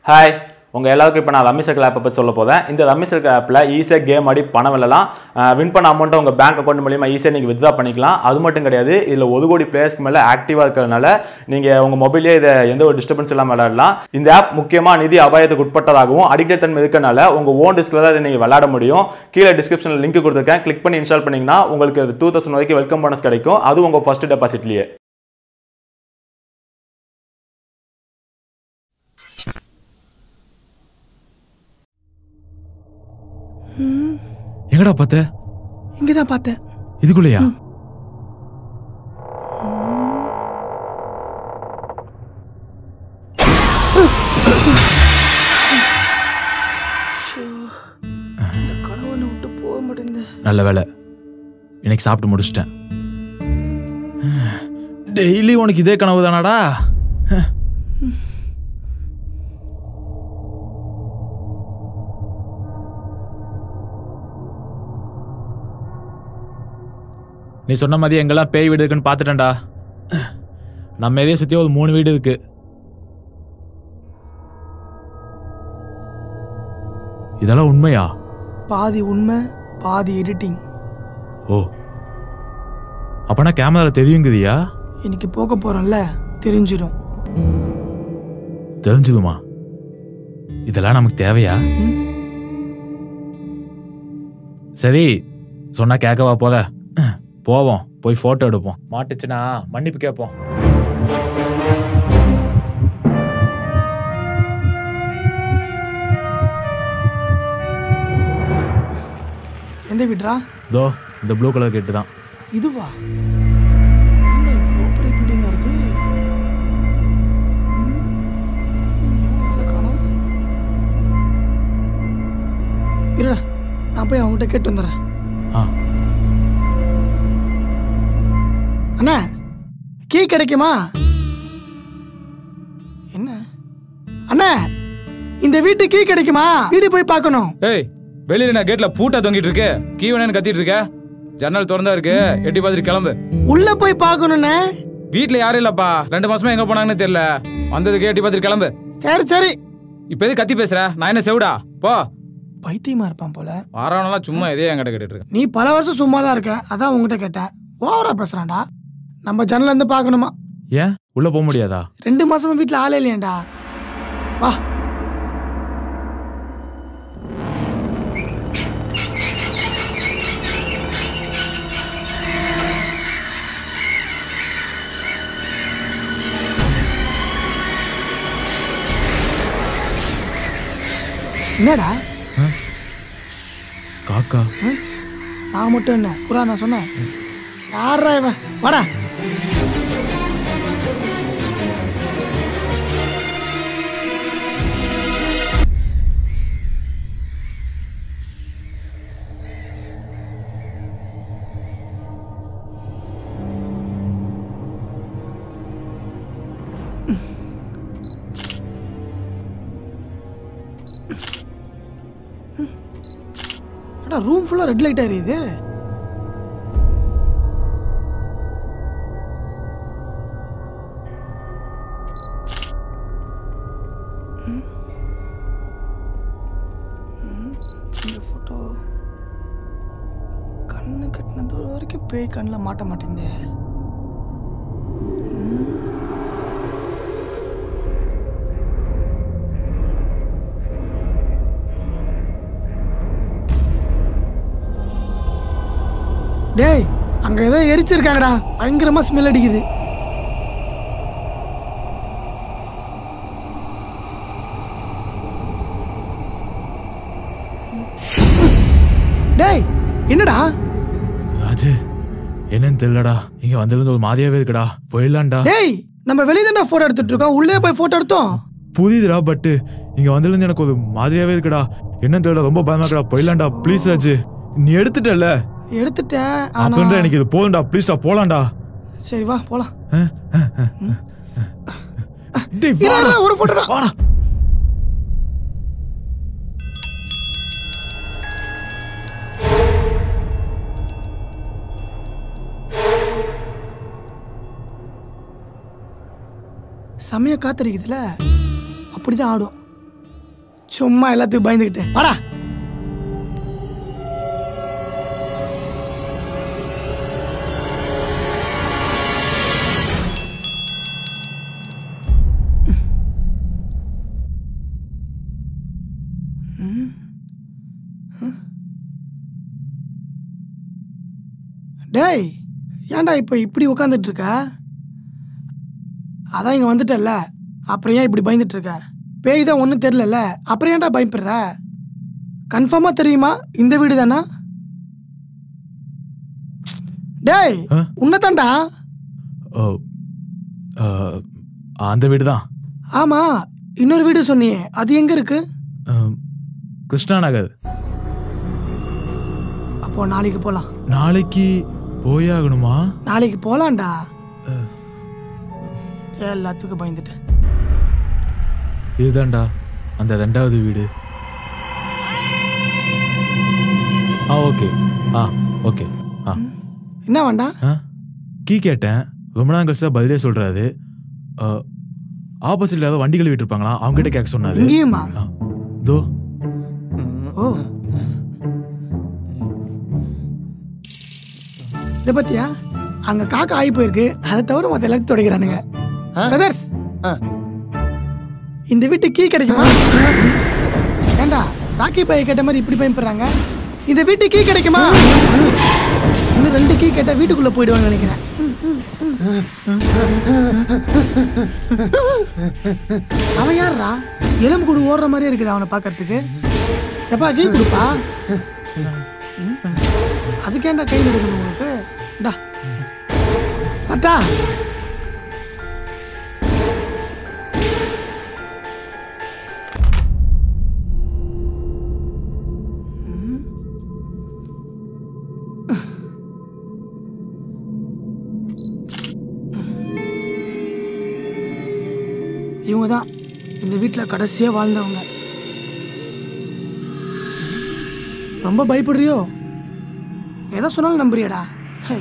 Hi உங்கள் எல்லாருக்கும் இப்போ நான் ரம்மி சர்க்கிள் ஆப்பை பற்றி சொல்ல போதேன் இந்த ரம்மி சர்க்கிள் ஆப்பில் ஈஸியாக கேம் ஆடி பணம் வெல்லலாம் வின் பண்ண அமௌண்ட்டை உங்கள் பேங்க் அக்கௌண்ட் மூலியமாக ஈஸியாக நீங்கள் வித்ரா பண்ணிக்கலாம் அது மட்டும் கிடையாது இதில் ஒரு கோடி பிளேயர்ஸ்க்கு மேலே ஆக்டிவாக இருக்கிறதுனால நீங்கள் உங்கள் மொபைலே இதை எந்த ஒரு டிஸ்டர்பன்ஸ் இல்லாமல் விளையாடலாம் இந்த ஆப் முக்கியமாக நிதி அபாயத்துக்கு உட்பட்டதாகவும் அடிக்டட் தன்மை இருக்கனால உங்கள் ஓன் டிஸ்கில் தான் இதை நீங்கள் விளையாட முடியும் கீழே டிஸ்கிரிப்ஷனில் லிங்க் கொடுத்துருக்கேன் கிளிக் பண்ணி இன்ஸ்டால் பண்ணிங்கன்னா உங்களுக்கு டூ தௌசண்ட் வரைக்கும் வெல்கம் போனஸ் கிடைக்கும் அது உங்கள் ஃபஸ்ட் டெபாசிட்லேயே எங்கடா பார்த்த இங்கே தான் பார்த்தேன் இதுக்குள்ளயா இந்த கனவனை விட்டு போக மாட்டேங்குது நல்ல வேலை இன்னைக்கு சாப்பிட்டு முடிச்சிட்டேன் டெய்லி உனக்கு இதே கனவு தானாடா நீ சொன்ன மாதிரி எங்கெல்லாம் பேய் வீடு இருக்குன்னு பார்த்துட்டேன்டா நம்ம எதையும் சுற்றி ஒரு மூணு வீடு இருக்கு இதெல்லாம் உண்மையா பாதி உண்மை பாதி எடிட்டிங் ஓ அப்பனா கேமரால தெரியுங்குதியா இன்னைக்கு போக போறோம்ல தெரிஞ்சிடும் தெரிஞ்சுதுமா இதெல்லாம் நமக்கு தேவையா ம். சரி சொன்னா கேட்கவா போத போவோம் போய் போட்டோ எடுப்போம் மாட்டுச்சுன்னா மன்னிப்பு கேட்போம் எந்த வீடுறா தோ இந்த ப்ளூ கலர் கேட்டு தான் இதுவா என்ன இவ்வளோ பெரிய பில்டிங்கா இருக்கு ம். ம், ஆளை காணோம். இருடா நான் போய் அவங்ககிட்ட கேட்டு வந்துடுறேன் ஆ அண்ணா கீ கிடைக்குமா என்ன அண்ணா இந்த வீட்டு கீ கிடைக்குமா வீடு போய் பார்க்கணும் ஏய் வெளியில நான் கேட்ல பூட்டா தொங்கிட்டு இருக்கு கீ வேணும்னு கத்திட்டு இருக்க ஜன்னல் திறந்தா இருக்கு எட்டி பார்த்துட்டு கிளம்பு உள்ள போய் பார்க்கணுண்ணே வீட்ல யாரும் இல்லப்பா ரெண்டு மாசமா எங்க போனாங்கன்னு தெரியல வந்ததுக்கு எட்டி பார்த்துட்டு கிளம்பு சரி சரி இப்ப எது கத்தி பேசுற நான் என்ன செவிடா போ பைத்தியமா இருப்பான் போல வரவனெல்லாம் சும்மா இதே என்கிட்ட கேட்டுட்டு இருக்க நீ பல வருஷம் சும்மா தான் இருக்க அதான் உங்ககிட்ட கேட்டேன் ஓவரா பேசுறான்டா நம்ம ஜன்னல்ல இருந்து பார்க்கணுமா ஏன் உள்ள போக முடியாதா ரெண்டு மாசமா வீட்ல ஆளே இல்லையாண்டா வா என்னடா காக்கா நான் மட்டும் என்ன புறா நான் சொன்னேன் யாரா இவன் வாடா அடா ரூம் ஃபுல்லா ரெட் லைட் எரியுது ம். ம், இந்த போட்டோ கண்ணு கட்டின தூரம் வரைக்கும் பேய் கண்ணில் மாட்ட மாட்டேங்குதே ம். டேய் அங்க ஏதோ எரிச்சிருக்காங்கடா பயங்கரமா ஸ்மெல் அடிக்குது டேய் என்னடா ராஜு என்னன்னு தெரியலடா இங்க வந்திருந்து ஒரு மாதிரியாவே இருக்குடா போயிடலாம்டா டேய் நம்ம வெளியே தானே போட்டோ எடுத்துட்டு இருக்கோம் உள்ளே போய் போட்டோ எடுத்தோம் புரியுதுடா பட்டு இங்க வந்திருந்து எனக்கு ஒரு மாதிரியாவே இருக்குடா என்னன்னு தெரியல ரொம்ப பயமா இருக்குடா போயிடலாம்டா ப்ளீஸ் ராஜு நீ எடுத்துட்டல எடுத்துட்டேன் ஆனா அப்படின்ற எனக்கு இது போதும்டா ப்ளீஸ்டா போலாம்டா சரி வா போலாம் டேய், இரு, வாடா. இரு, ஒரு போட்டோடா வாடா செமையா காத்தடிக்குதுல அப்படிதான் ஆடும் சும்மா எல்லாத்துக்கும் பயந்துக்கிட்டு வாடா டேய் ஏன்டா இப்போ இப்படி உட்காந்துட்டு இருக்க அதான் இங்கே வந்துட்டல்ல அப்புறம் ஏன் இப்படி பயந்துட்டு இருக்க பேய் தான் ஒன்றும் தெரிலல அப்புறம் ஏன்டா பயப்படுற கன்ஃபார்மாக தெரியுமா இந்த வீடு தானா டேய் ஆ? உன்னதான்டா ஓ ஆ, அந்த வீடு தான் ஆமாம் இன்னொரு வீடு சொன்னியே அது எங்கே இருக்கு கிருஷ்ணா நகர் அப்போ நாளைக்கு போகலாம் நாளைக்கு போயாகணுமா நாளைக்கு போகலாம்டா எல்லாத்துக்கும் பயந்துட்டு இதுதான்டா அந்த ரெண்டாவது வீடு ஆ ஓகே ஆ ஓகே ஆ என்ன வேண்டா ஆ கீ கேட்டேன் ரொம்ப நாள் கழிச்சு தான் பதிலே சொல்றாரு ஆப்போசிட்ல ஏதாவது வண்டி கழுவிட்டு இருப்பாங்களா அவங்க கிட்ட கேட்க சொன்னாரு இங்கேயுமா ஆ, தோ ஓ இதை பத்தியா அங்க காக்கா ஆகி போயிருக்கு அதை தவிர மத்த எல்லாத்தையும் துடைக்கிறானுங்க பிரதர்ஸ் இந்த வீட்டு கீ கிடைக்குமா ஏண்டா ராக்கி பாய் கேட்ட மாதிரி இப்படி பயன்படுறாங்க இந்த வீட்டு கீ கிடைக்குமா இன்னும் ரெண்டு கீ கேட்டா வீட்டுக்குள்ள போயிடுவாங்க நினைக்கிறேன் அவன் யாருடா எலும்பு கூடு ஓடுற மாதிரியே இருக்குது அவனை பார்க்கறதுக்கு எப்பா கீ கொடுப்பா ம். அதுக்கேண்டா கையில் எடுக்கணும் உனக்கு இந்தா அட்டா இவங்க தான் இந்த வீட்டில் கடைசியாக வாழ்ந்தவங்க ரொம்ப பயப்படுறியோ எதை சொன்னாலும் நம்புறியாடா ஹை.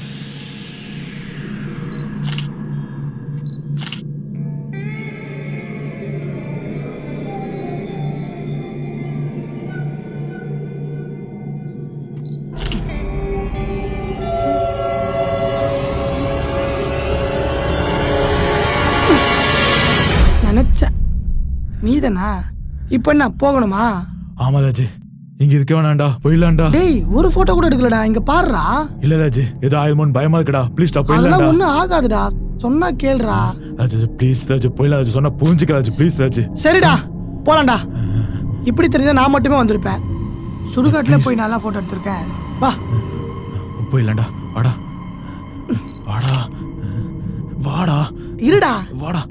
நினைச்சேன் நீதானா இப்போ என்ன போகணுமா ஆமா ராஜு இங்க இருக்க வேணாண்டா போயிடலாம்டா டேய் ஒரு போட்டோ கூட எடுக்கலடா இங்க பாருடா இல்ல ராஜு ஏதோ ஆயுமோன்னு பயமா இருக்குடா ப்ளீஸ்டா அதெல்லாம் போயிடலாம்டா ஒண்ணும் ஆகாதுடா சொன்னா கேளுடா ராஜு ப்ளீஸ் ராஜு போயிடலாம் ராஜு சொன்னா புரிஞ்சுக்க ராஜு ப்ளீஸ் ராஜு சரிடா போலாம்டா இப்படி தெரிஞ்சா நான் மட்டுமே வந்திருப்பேன் சுடுகாட்டுல போய் நல்லா போட்டோ எடுத்திருக்கேன் வா போயிடலாம்டா வாடா வாடா வாடா இருடா வாடா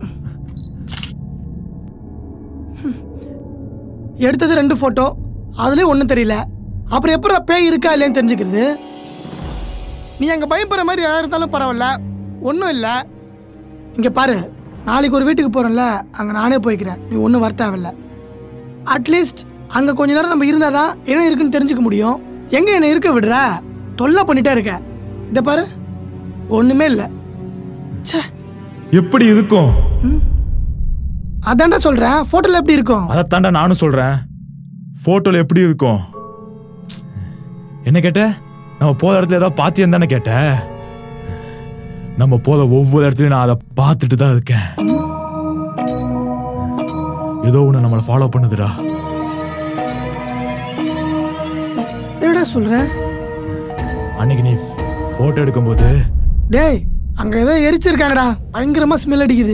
எடுத்தது ரெண்டு போட்டோ அதுலயும் ஒண்ணும் தெரியல அப்புறம் எப்பறம் பேய் இருக்கா இல்லையான்னு தெரிஞ்சுக்கிறது நீ அங்க பயப்படுற மாதிரி யாரா இருந்தாலும் பரவாயில்ல ஒன்றும் இல்லை இங்க பாரு நாளைக்கு ஒரு வீட்டுக்கு போறேன்ல அங்க நானே போய்க்கிறேன் நீ ஒன்றும் வரத்தாவில்ல அட்லீஸ்ட் அங்க கொஞ்ச நேரம் நம்ம இருந்தாதான் என்ன இருக்குன்னு தெரிஞ்சுக்க முடியும் எங்க என்ன இருக்க விடுற தொல்லை பண்ணிட்டே இருக்க இதை பாரு ஒண்ணுமே இல்லை ச்சே எப்படி இருக்கும் அதான்டா சொல்றேன் போட்டோல எப்படி இருக்கும் அதைத்தாண்டா நானும் சொல்றேன் போட்டோல எப்படி இருக்கும் என்ன கேட்ட நம்ம போற இடத்துல ஏதாவது பாத்தியம் தானே கேட்ட நம்ம போற ஒவ்வொரு இடத்துலயும் நான் அதை பார்த்துட்டு தான் இருக்கேன் ஏதோ ஒண்ணு நம்மளை ஃபாலோ பண்ணுதுடா என்னடா சொல்ற அன்னைக்கு நீ போட்டோ எடுக்கும்போது டேய் அங்க ஏதோ எரிச்சிருக்காங்கடா பயங்கரமா ஸ்மெல் அடிக்குது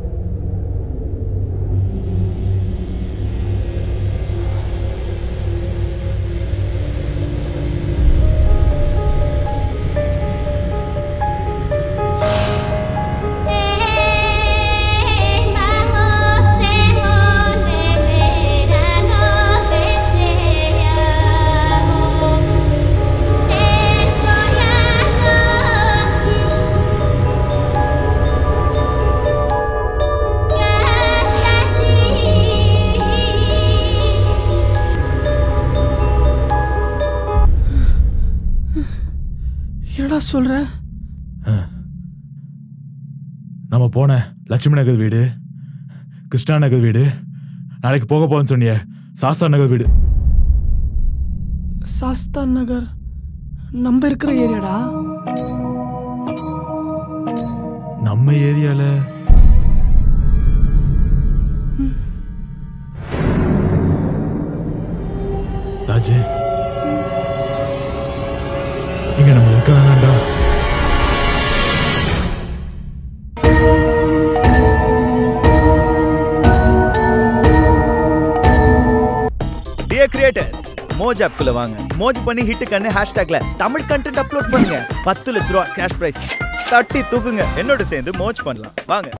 என்னடா சொல்ற நம்ம போன லட்சுமி நகர் வீடு கிருஷ்ணா நகர் வீடு நாளைக்கு போக போறேன்னு சொன்னியே சாஸ்தா நகர் வீடு சாஸ்தான் நகர் நம்ம இருக்கிற ஏரியாடா நம்ம ஏரியால ராஜு இங்க நம்ம இருக்க வேணாம்டா டியர் கிரியேட்டர்ஸ் மோஜ் ஆப்குள்ள வாங்க மோஜ் பண்ணி ஹிட் கண்ணு ஹேஷ்டேக்ல தமிழ் கண்டென்ட் அப்லோட் பண்ணுங்க பத்து லட்ச ரூபா கேஷ் பிரைஸ் தட்டி தூக்குங்க என்னோட சேர்ந்து மோஜ் பண்ணலாம் வாங்க